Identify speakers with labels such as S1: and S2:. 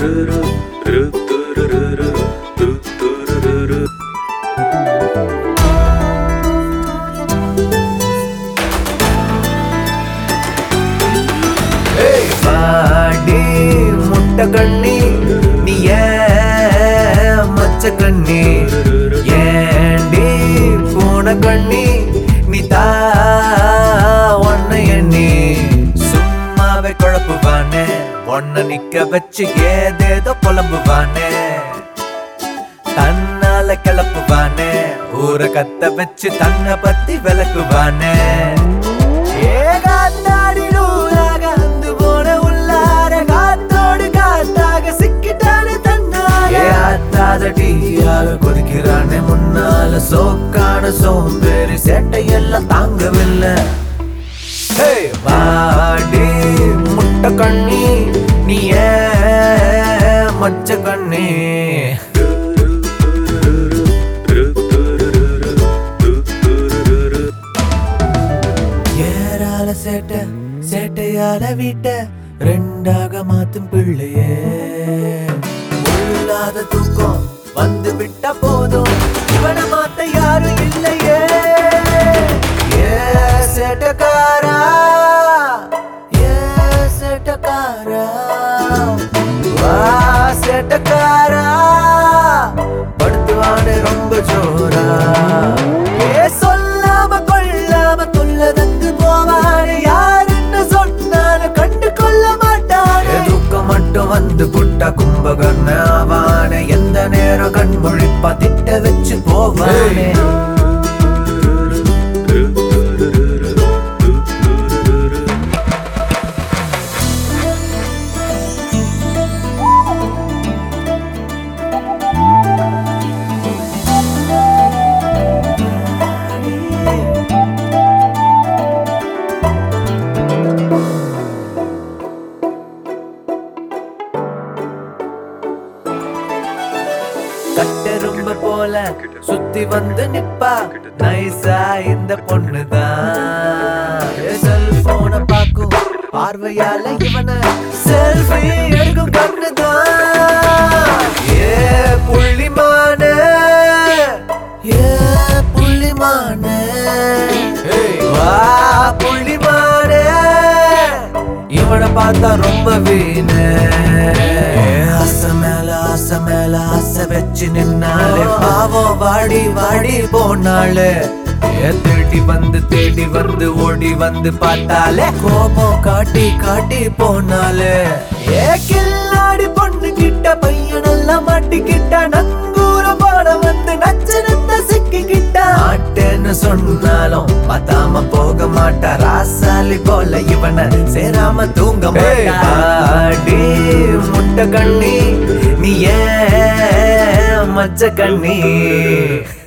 S1: வாடி முட்டை கண்ணி நீ ஏன் மச்ச கண்ணி ஏண்டி பூனை கண்ணி நீ தா ஒன்ன எண்ணி சும்மாவே குழப்புவானே ஒன்ன நிக்க வச்சு ஏதேதோ புலம்புவானே தன்னால கிளப்புவானே ஊரை கத்த வச்சு தன்னை பத்தி விளக்குவானே ஏகாத்தாடி நூறாக அந்து போன உள்ளார காத்தோடு காத்தாக சிக்கிட்டானே தன்னால ஆத்தாத டீயாக கொதிக்கிறானே முன்னால சோக்கான சோம்பேறி சேட்டையெல்லாம் தாங்கவில்லை ஹேய், வாடி முட்டை கண்ணி நீ ஏன் மச்ச கண்ணி ஏறால சேட்டை சேட்டையால வீட்ட ரெண்டாக மாத்தும் பிள்ளையே உள்ளாத தூக்கம் வந்து விட்ட போதும் இவனை மாத்த யாரும் இல்லையே ஏ சேட்டக்காரா ஏ சேட்டக்காரா வா சேட்டக்காரா படுத்துவானே ரொம்ப ஜோரா ஏ சொல்லாம கொள்ளாம கொல்ல தந்து போவானே யாருன்னு சொன்னாலும் கண்டு கொள்ள மாட்டானே தூக்கம் மட்டும் வந்து புட்ட கும்பகர்ண ஆவானே எந்த நேரம் கண் முழிப்பா திட்ட வச்சு போவானே கட்டெரும்ப போல சுத்தி வந்து நிப்பா நைசா இந்த பொண்ணுதான் செல்போன பாக்கும் பார்வையால இவன செல்ஃபி எடுக்கும் கண்ணுதான் ஏ புள்ளிமான ஏ புள்ளிமான வா புள்ளிமான இவனை பார்த்தா ரொம்ப வீணு ஆசை மேல ஆசை மேல ஆசை வச்சு நின்னாலே பாவம் வாடி வாடி போனாலே ஏ தேடி வந்து தேடி வந்து ஓடி வந்து பார்த்தாலே கோபம் காட்டி காட்டி போனாலே ஏ கில்லாடி பொண்ணு கிட்ட பையனெல்லாம் மாட்டிக்கிட்ட நங்கூர போட வந்து நச்சனத்த சிக்கிக்கிட்ட மாட்டேன்னு சொன்னாலும் பார்த்தாம போக மாட்டா ராசாலி போல இவனை சேராம தூங்க மாட்டாடி முட்டை கண்ணி நீ ஏன் மச்ச கண்ணி